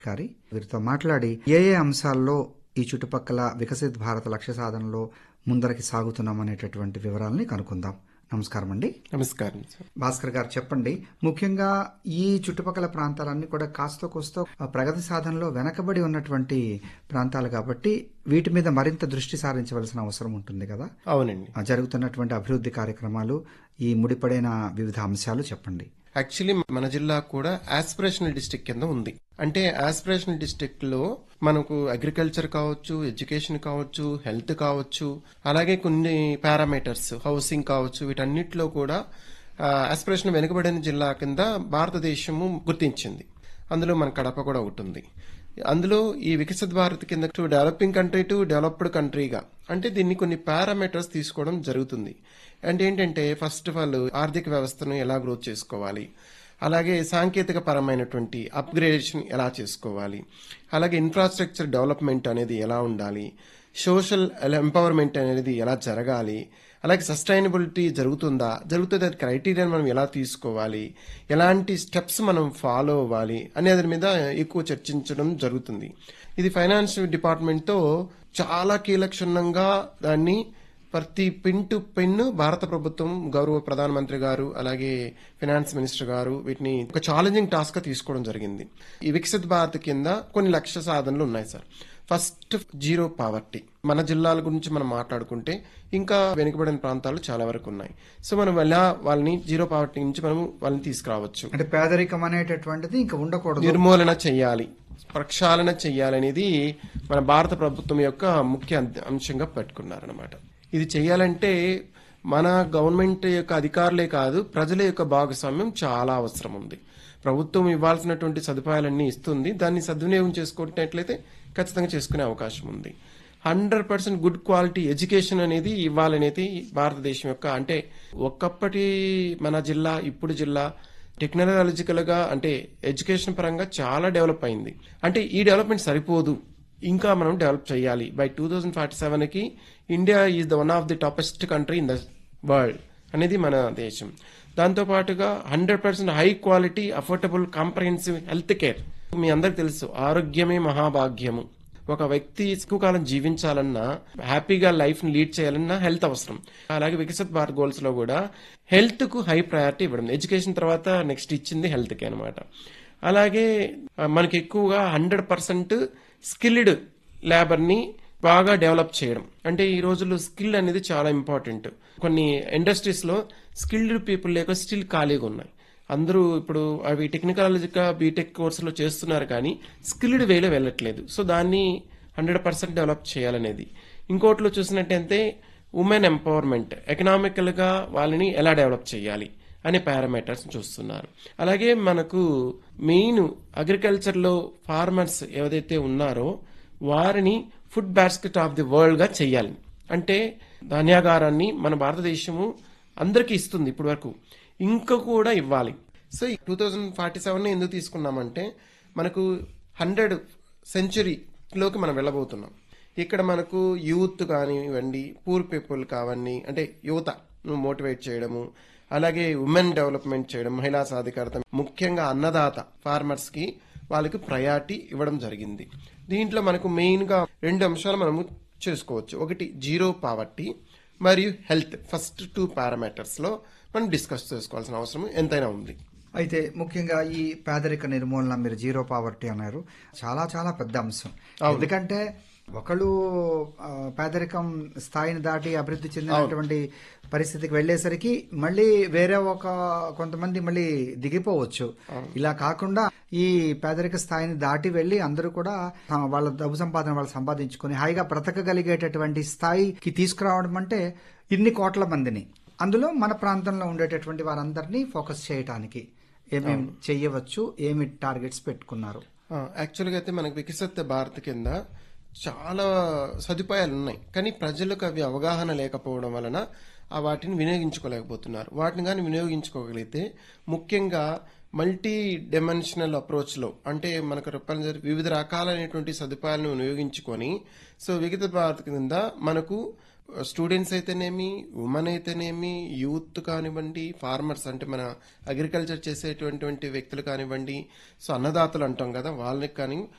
గారి వీరితో మాట్లాడి ఏ ఏ అంశాల్లో ఈ చుట్టుపక్కల వికసిత్ భారత లక్ష్య సాధనలో ముందరకి సాగుతున్నామనేటటువంటి వివరాలని కనుక్కుందాం నమస్కారం అండి నమస్కారం సార్ భాస్కర్ గారు చెప్పండి ముఖ్యంగా ఈ చుట్టుపక్కల ప్రాంతాలన్నీ కూడా కాస్త కోస్తో ప్రగతి సాధనలో వెనకబడి ఉన్నటువంటి ప్రాంతాలు కాబట్టి వీటి మీద మరింత దృష్టి సారించవలసిన అవసరం ఉంటుంది కదా అవునండి ఆ జరుగుతున్నటువంటి అభివృద్ధి కార్యక్రమాలు ఈ ముడిపడిన వివిధ అంశాలు చెప్పండి యాక్చువల్లీ మన జిల్లా కూడా ఆస్పిరేషనల్ డిస్టిక్ కింద ఉంది అంటే ఆస్పిరేషనల్ డిస్టిక్ లో మనకు అగ్రికల్చర్ కావచ్చు ఎడ్యుకేషన్ కావచ్చు హెల్త్ కావచ్చు అలాగే కొన్ని పారామీటర్స్ హౌసింగ్ కావచ్చు వీటన్నిటిలో కూడా ఆస్పిరేషన్ వెనుకబడిన జిల్లా కింద భారతదేశము గుర్తించింది అందులో మన కడప కూడా ఒకటి ఉంది అందులో ఈ వికసిత్ భారత్ కింద to developing country to developed కంట్రీగా అంటే దీన్ని కొన్ని పారామీటర్స్ తీసుకోవడం జరుగుతుంది అంటే ఏంటంటే ఫస్ట్ ఆఫ్ ఆల్ ఆర్థిక వ్యవస్థను ఎలా గ్రోత్ చేసుకోవాలి అలాగే సాంకేతిక పరమైనటువంటి అప్గ్రేడేషన్ ఎలా చేసుకోవాలి అలాగే ఇన్ఫ్రాస్ట్రక్చర్ డెవలప్మెంట్ అనేది ఎలా ఉండాలి సోషల్ ఎంపవర్మెంట్ అనేది ఎలా జరగాలి అలాగే సస్టైనబిలిటీ జరుగుతుందా జరుగుతుంది అది క్రైటీరియా మనం ఎలా తీసుకోవాలి ఎలాంటి స్టెప్స్ మనం ఫాలో అవ్వాలి అనే దాని మీద ఎక్కువ చర్చించడం జరుగుతుంది ఇది ఫైనాన్స్ డిపార్ట్మెంట్తో చాలా కీలక్షణంగా దాన్ని ప్రతి పిన్ టు పిన్ భారత ప్రభుత్వం గౌరవ ప్రధానమంత్రి గారు అలాగే ఫైనాన్స్ మినిస్టర్ గారు వీటిని ఒక ఛాలెంజింగ్ టాస్క్ గా తీసుకోవడం జరిగింది ఈ వికసిత్ భారత్ కింద కొన్ని లక్ష్య సాధనలు ఉన్నాయి సార్ ఫస్ట్ జీరో పావర్టీ మన జిల్లాల గురించి మనం మాట్లాడుకుంటే ఇంకా వెనుకబడిన ప్రాంతాలు చాలా వరకు ఉన్నాయి సో మనం ఎలా వాళ్ళని జీరో పావర్టీ నుంచి మనం వాళ్ళని తీసుకురావచ్చు అంటే పేదరికం అనేటటువంటిది ఇంకా ఉండకూడదు నిర్మూలన చెయ్యాలి ప్రక్షాళన చెయ్యాలనేది మన భారత ప్రభుత్వం యొక్క ముఖ్య అంశ- అంశంగా పెట్టుకున్నారనమాట ఇది చెయ్యాలంటే మన గవర్నమెంట్ యొక్క అధికారులే కాదు ప్రజల యొక్క భాగస్వామ్యం చాలా అవసరం ఉంది ప్రభుత్వం ఇవ్వాల్సినటువంటి సదుపాయాలన్నీ ఇస్తుంది దాన్ని సద్వినియోగం చేసుకున్నట్లయితే ఖచ్చితంగా చేసుకునే అవకాశం ఉంది hundred percent good quality education అనేది ఇవ్వాలనేది భారతదేశం యొక్క అంటే ఒకప్పటి మన జిల్లా ఇప్పుడు జిల్లా టెక్నాలజికల్ గా అంటే ఎడ్యుకేషన్ పరంగా చాలా డెవలప్ అయింది అంటే ఈ డెవలప్మెంట్ సరిపోదు ఇంకా మనం డెవలప్ చేయాలి by two thousand forty seven కి India is the one of the toppest country in the world అనేది మన దేశం దాంతో పాటుగా hundred percent high quality affordable comprehensive health care మీ అందరికి తెలుసు ఆరోగ్యమే మహాభాగ్యము ఒక వ్యక్తి ఎక్కువ కాలం జీవించాలన్నా హ్యాపీగా లైఫ్ ని లీడ్ చేయాలన్నా హెల్త్ అవసరం అలాగే వికసిత్ భారత్ గోల్స్ లో కూడా హెల్త్ కు హై ప్రయారిటీ ఇవ్వడం ఎడ్యుకేషన్ తర్వాత నెక్స్ట్ ఇచ్చింది హెల్త్ కి అనమాట అలాగే ఆ, మనకి ఎక్కువగా హండ్రెడ్ పర్సెంట్ స్కిల్డ్ లేబర్ ని బాగా డెవలప్ చేయడం అంటే ఈ రోజుల్లో స్కిల్ అనేది చాలా ఇంపార్టెంట్ కొన్ని ఇండస్ట్రీస్ లో స్కిల్డ్ పీపుల్ లేక స్టిల్ ఖాళీగా ఉన్నాయి అందరూ ఇప్పుడు అవి టెక్నికాలజీగా బీటెక్ కోర్సులో చేస్తున్నారు కానీ స్కిల్డ్ వేలో వెళ్ళట్లేదు సో దాన్ని హండ్రెడ్ పర్సెంట్ డెవలప్ చేయాలనేది ఇంకోటిలో చూసినట్టయితే ఉమెన్ ఎంపవర్మెంట్ ఎకనామికల్ గా వాళ్ళని ఎలా డెవలప్ చేయాలి అనే పారామీటర్స్ చూస్తున్నారు అలాగే మనకు మెయిన్ అగ్రికల్చర్ లో ఫార్మర్స్ ఏదైతే ఉన్నారో వారిని food basket of the world గా చెయ్యాలి అంటే ధాన్యాగారాన్ని మన భారతదేశము అందరికీ ఇస్తుంది ఇప్పటి వరకు ఇంకా కూడా ఇవ్వాలి so two thousand forty seven ఎందుకు తీసుకున్నామంటే మనకు హండ్రెడ్ సెంచురీలోకి మనం వెళ్ళబోతున్నాం ఇక్కడ మనకు యూత్ కానివ్వండి పూర్ పీపుల్ కావండి అంటే యువత మోటివేట్ చేయడము అలాగే ఉమెన్ డెవలప్మెంట్ చేయడం మహిళా సాధికారత ముఖ్యంగా అన్నదాత ఫార్మర్స్ కి వాళ్ళకి ప్రయారిటీ ఇవ్వడం జరిగింది దీంట్లో మనకు మెయిన్ గా రెండు అంశాలు మనము చేసుకోవచ్చు ఒకటి జీరో పావర్టీ మరియు హెల్త్ ఫస్ట్ టూ పారామీటర్స్ లో మనం డిస్కస్ చేసుకోవాల్సిన అవసరం ఎంతైనా ఉంది అయితే ముఖ్యంగా ఈ పేదరిక నిర్మూలన మీరు జీరో పావర్టీ అన్నారు చాలా చాలా పెద్ద అంశం ఎందుకంటే ఒకళ్ళు ఆ, పేదరికం స్థాయిని దాటి అభివృద్ధి చెందినటువంటి పరిస్థితికి వెళ్ళేసరికి మళ్ళీ వేరే ఒక కొంతమంది మళ్ళీ దిగిపోవచ్చు ఇలా కాకుండా ఈ పేదరిక స్థాయిని దాటి వెళ్ళి అందరూ కూడా ఆ, వాళ్ళ డబ్బు సంపాదన వాళ్ళు సంపాదించుకొని హాయిగా బ్రతకగలిగేటటువంటి స్థాయికి తీసుకురావడం అంటే ఇన్ని కోట్ల మందిని అందులో మన ప్రాంతంలో ఉండేటటువంటి వారందరినీ ఫోకస్ చేయటానికి ఏమేమి చెయ్యవచ్చు ఏమి టార్గెట్స్ పెట్టుకున్నారు ఆ, యాక్చువల్గా అయితే మనకి వికసిత భారత్ కింద చాలా సదుపాయాలు ఉన్నాయి కానీ ప్రజలకు అవి అవగాహన లేకపోవడం వలన ఆ వాటిని వినియోగించుకోలేకపోతున్నారు వాటిని కానీ వినియోగించుకోగలిగితే ముఖ్యంగా మల్టీ డైమెన్షనల్ అప్రోచ్ లో అంటే మనకు రూపాయలు వివిధ రకాలైనటువంటి సదుపాయాలను వినియోగించుకొని సో వికసిత భారత్ కింద మనకు స్టూడెంట్స్ అయితేనేమి ఉమెన్ అయితేనేమి యూత్ కానివ్వండి ఫార్మర్స్ అంటే మన అగ్రికల్చర్ చేసేటువంటి వ్యక్తులు కానివ్వండి సో అన్నదాతలు అంటాం కదా వాళ్ళకి కానీ